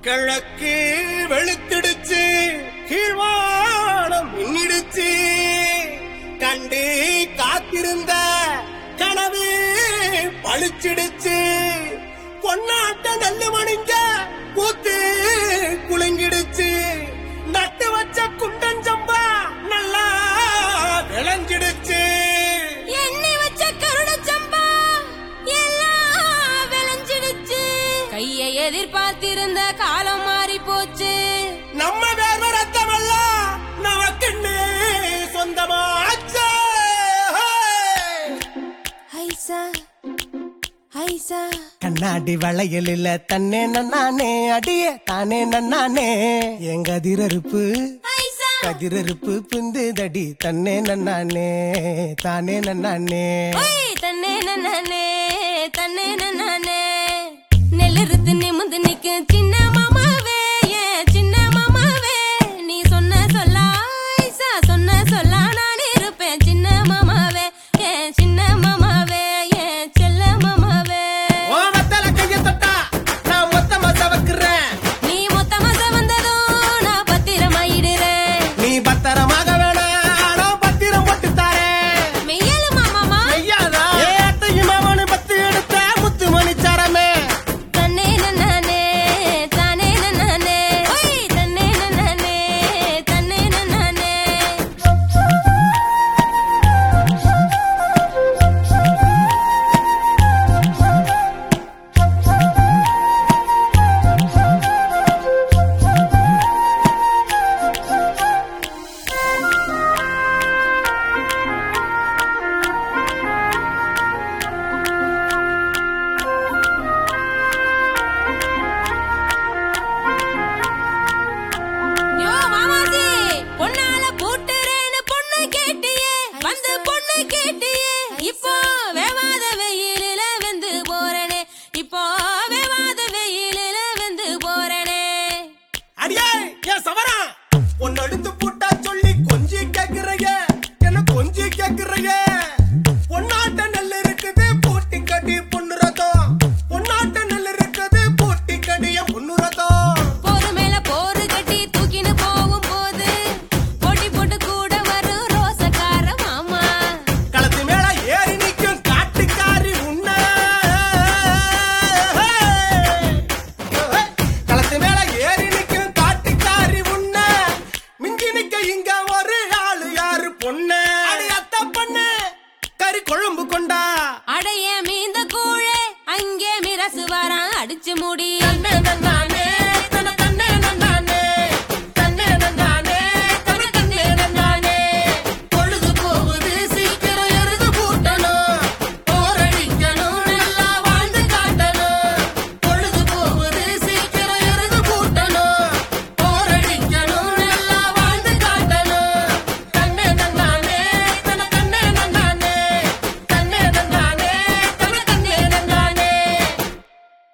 கிழக்கு வெளுத்திடுச்சு கீழ்வானம் மின்னிடுச்சு கண்டு காத்திருந்த கனவு பளிச்சிடுச்சு பொன்னாட்ட நல்லு மணிங்க கூத்து குலுங்கிடுச்சு நட்டு வச்ச குண்டஞ்சம்பா நல்லா விளைஞ்சிடுச்சு எண்ணெய் வச்ச கருடச்சம்பா எல்லாம் விளைஞ்சிடுச்சு கையை எதிர்பார்த்திருந்த காலம் மாறி போச்சு நம்ம வேர்வ ரத்தமெல்லாம் நமக்குன்னு சொந்தமாச்சு ஐசா ஐசா கண்ணாடி வளையல் இல்ல தன்னே நன்னானே அடியே தானே நன்னானே எங்க அதிரறுப்பு ஐசா கதிரறுப்பு பிந்துதடி தன்னே நன்னானே தானே நன்னானே ஓய் தன்னே நன்னே தன்னே